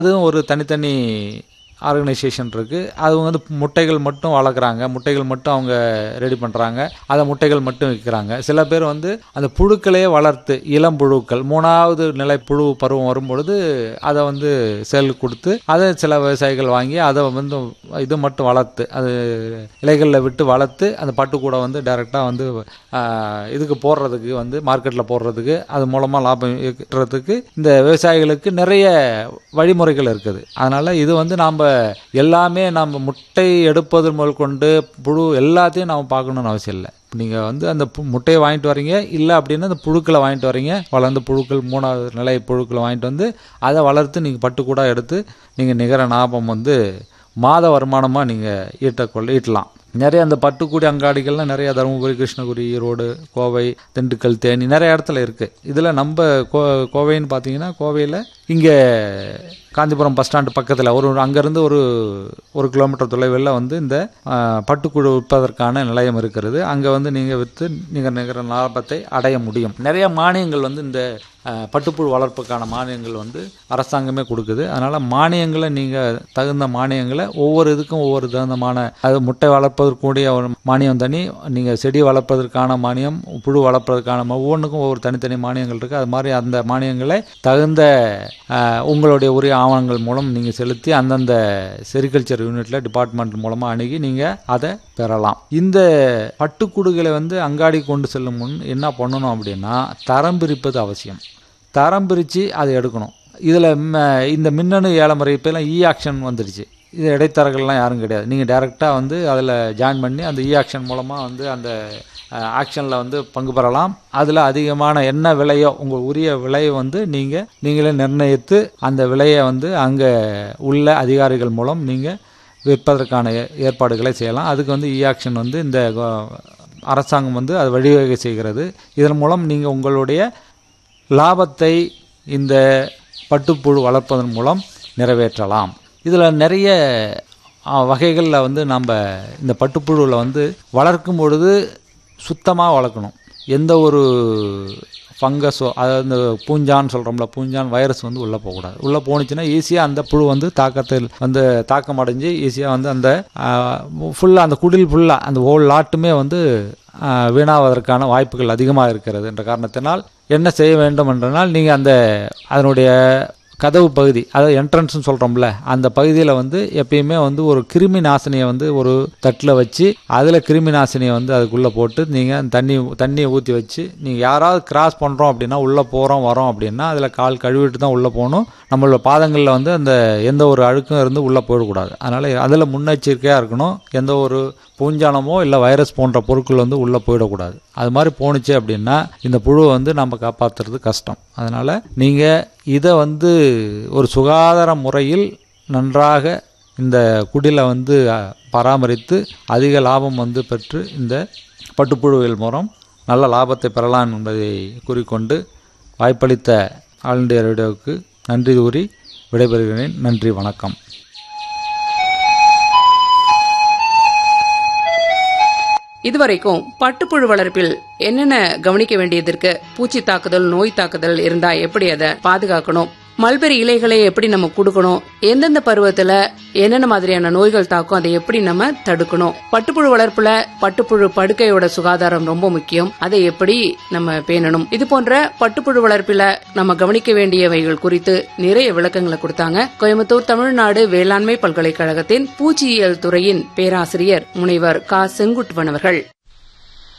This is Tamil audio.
அதுவும் ஒரு தனித்தனி ஆர்கனைசேஷன் இருக்குது அது வந்து முட்டைகள் மட்டும் வளர்க்குறாங்க முட்டைகள் மட்டும் அவங்க ரெடி பண்ணுறாங்க அதை முட்டைகள் மட்டும் விற்கிறாங்க சில பேர் வந்து அந்த புழுக்களையே வளர்த்து இளம் புழுக்கள் மூணாவது நிலை புழு பருவம் வரும்பொழுது அதை வந்து சேல் கொடுத்து அதை சில விவசாயிகள் வாங்கி அதை வந்து இது மட்டும் வளர்த்து அது இலைகளில் விட்டு வளர்த்து அந்த பட்டுக்கூடை வந்து டைரெக்டாக வந்து ஆஹ், இதுக்கு போடுறதுக்கு வந்து மார்க்கெட்டில் போடுறதுக்கு அது மூலமாக லாபம் ஈட்டுறதுக்கு இந்த விவசாயிகளுக்கு நிறைய வழிமுறைகள் இருக்குது அதனால் இது வந்து நாம் எல்லாமே நம்ம முட்டை எடுப்பது முதல் கொண்டு புழு எல்லாத்தையும் நாம் பார்க்கணும்னு அவசியம் இல்லை நீங்கள் வந்து அந்த பு- முட்டையை வாங்கிட்டு வரீங்க இல்லை அப்படின்னா அந்த புழுக்களை வாங்கிட்டு வரீங்க வளர்ந்த புழுக்கள் மூணாவது நிலை புழுக்களை வாங்கிட்டு வந்து அதை வளர்த்து நீங்கள் பட்டு கூட எடுத்து நீங்கள் நிகர லாபம் வந்து மாத வருமானமாக நீங்கள் ஈட்டக்கொள்ள ஈட்டலாம் நிறைய அந்த பட்டுக்கூடி அங்காடிகள்லாம் நிறைய தருமபுரி கிருஷ்ணகிரி ஈரோடு கோவை திண்டுக்கல் தேனி நிறைய இடத்துல இருக்குது இதில் நம்ம கோ கோவைன்னு பார்த்தீங்கன்னா கோவையில் இங்கே காந்திபுரம் பஸ் ஸ்டாண்டு பக்கத்தில் ஒரு அங்கேருந்து ஒரு ஒரு கிலோமீட்டர் தொலைவில் வந்து இந்த ஆ, பட்டுக்குழு விற்பதற்கான நிலையம் இருக்கிறது அங்கே வந்து நீங்கள் விற்று நீங்கள் நிகர லாபத்தை அடைய முடியும் நிறைய மானியங்கள் வந்து இந்த ஆ, பட்டுப்புழு வளர்ப்புக்கான மானியங்கள் வந்து அரசாங்கமே கொடுக்குது அதனால் மானியங்களை நீங்கள் தகுந்த மானியங்களை ஒவ்வொரு இதுக்கும் ஒவ்வொரு தகுந்தமான அது முட்டை வளர்ப்பதற்குரிய ஒரு மானியம் தனி நீங்கள் செடி வளர்ப்பதற்கான மானியம் புழு வளர்ப்பதற்கான மா- ஒவ்வொன்றுக்கும் ஒவ்வொரு தனித்தனி மானியங்கள் இருக்குது அது மாதிரி அந்த மானியங்களை தகுந்த ஆஹ், உங்களுடைய உரிய ஆவணங்கள் மூலம் நீங்கள் செலுத்தி அந்தந்த செரிகல்ச்சர் யூனிட்டில் டிபார்ட்மெண்ட் மூலமாக அணுகி நீங்கள் அதை பெறலாம் இந்த பட்டுக்கூடுகளை வந்து அங்காடி கொண்டு செல்லும் முன் என்ன பண்ணணும் அப்படின்னா தரம் பிரிப்பது அவசியம் தரம் பிரித்து அதை எடுக்கணும் இதில் இந்த மின்னணு ஏலமுறை இப்போலாம் இ ஆக்ஷன் வந்துடுச்சு இது இடைத்தரகர்கள்லாம் யாரும் கிடையாது நீங்கள் டைரெக்டாக வந்து அதில் ஜாயின் பண்ணி அந்த இ ஆக்ஷன் மூலமாக வந்து அந்த ஆக்ஷனில் வந்து பங்கு பெறலாம் அதில் அதிகமான என்ன விலையோ உங்கள் உரிய விலையை வந்து நீங்கள் நீங்களே நிர்ணயித்து அந்த விலையை வந்து அங்கே உள்ள அதிகாரிகள் மூலம் நீங்கள் விற்பதற்கான ஏ- ஏற்பாடுகளை செய்யலாம் அதுக்கு வந்து இ ஆக்ஷன் வந்து இந்த கோ- அரசாங்கம் வந்து அது வழிவகை செய்கிறது இதன் மூலம் நீங்கள் உங்களுடைய லாபத்தை இந்த பட்டுப்புழு வளர்ப்பதன் மூலம் நிறைவேற்றலாம் இதில் நிறைய வகைகளில் வந்து நம்ம இந்த பட்டுப்புழுவில் வந்து வளர்க்கும் பொழுது சுத்தமாக வளர்க்கணும் எந்த ஒரு ஃபங்கஸோ அதாவது இந்த பூஞ்சான்னு சொல்கிறோம்ல பூஞ்சான் வைரஸ் வந்து உள்ளே போகக்கூடாது உள்ளே போணுச்சுன்னா ஈஸியாக அந்த புழு வந்து தாக்கத்தில் வந்து தாக்கம் அடைஞ்சு ஈஸியாக வந்து அந்த ஃபுல்லாக அந்த குடில் ஃபுல்லாக அந்த ஹோல் லாட்டுமே வந்து ஆஹ், வீணாவதற்கான வாய்ப்புகள் அதிகமாக இருக்கிறது என்ற காரணத்தினால் என்ன செய்ய வேண்டும் என்றனால் நீங்கள் அந்த அதனுடைய கதவு பகுதி அதாவது என்ட்ரன்ஸ்னு சொல்கிறோம்ல அந்த பகுதியில் வந்து எப்பயுமே வந்து ஒரு கிருமி நாசினியை வந்து ஒரு தட்டில் வச்சு அதில் கிருமி நாசினியை வந்து அதுக்குள்ளே போட்டு நீங்கள் தண்ணி தண்ணியை ஊற்றி வச்சு நீங்கள் யாராவது கிராஸ் பண்ணுறோம் அப்படின்னா உள்ளே போகிறோம் வரோம் அப்படின்னா அதில் கால் கழுவிட்டு தான் உள்ளே போகணும் நம்மளோட பாதங்களில் வந்து அந்த எந்த ஒரு அழுக்கும் இருந்து உள்ளே போயிடக்கூடாது அதனால் அதில் முன்னெச்சரிக்கையாக இருக்கணும் எந்த ஒரு பூஞ்சானமோ இல்லை வைரஸ் போன்ற பொருட்கள் வந்து உள்ளே போயிடக்கூடாது அது மாதிரி போணுச்சு அப்படின்னா இந்த புழுவை வந்து நம்ம காப்பாற்றுறது கஷ்டம் அதனால் நீங்கள் இதை வந்து ஒரு சுகாதார முறையில் நன்றாக இந்த குடிலை வந்து அ, பராமரித்து அதிக லாபம் வந்து பெற்று இந்த பட்டுப்புழுவியல் மூலம் நல்ல லாபத்தை பெறலாம் என்பதை கூறிக்கொண்டு வாய்ப்பளித்த ஆல் இண்டியா ரேடியோவுக்கு நன்றி கூறி விடைபெறுகிறேன் நன்றி வணக்கம் இதுவரைக்கும் பட்டுப்புழு வளர்ப்பில் என்னென்ன கவனிக்க வேண்டியதற்கு பூச்சி தாக்குதல் நோய் தாக்குதல் இருந்தா எப்படி அதை பாதுகாக்கணும் மல்பெரி இலைகளை எப்படி நம்ம கொடுக்கணும் எந்தெந்த பருவத்துல என்னென்ன மாதிரியான நோய்கள் தாக்கும் அதை எப்படி நம்ம தடுக்கணும் பட்டுப்புழு வளர்ப்புல பட்டுப்புழு படுக்கையோட சுகாதாரம் ரொம்ப முக்கியம் அதை எப்படி நம்ம பேணணும் இது போன்ற பட்டுப்புழு வளர்ப்பில நம்ம கவனிக்க வேண்டியவைகள் குறித்து நிறைய விளக்கங்களை கொடுத்தாங்க கோயம்புத்தூர் தமிழ்நாடு வேளாண்மை பல்கலைக்கழகத்தின் பூச்சியியல் துறையின் பேராசிரியர் முனைவர் க செங்குட்டுவன் அவர்கள்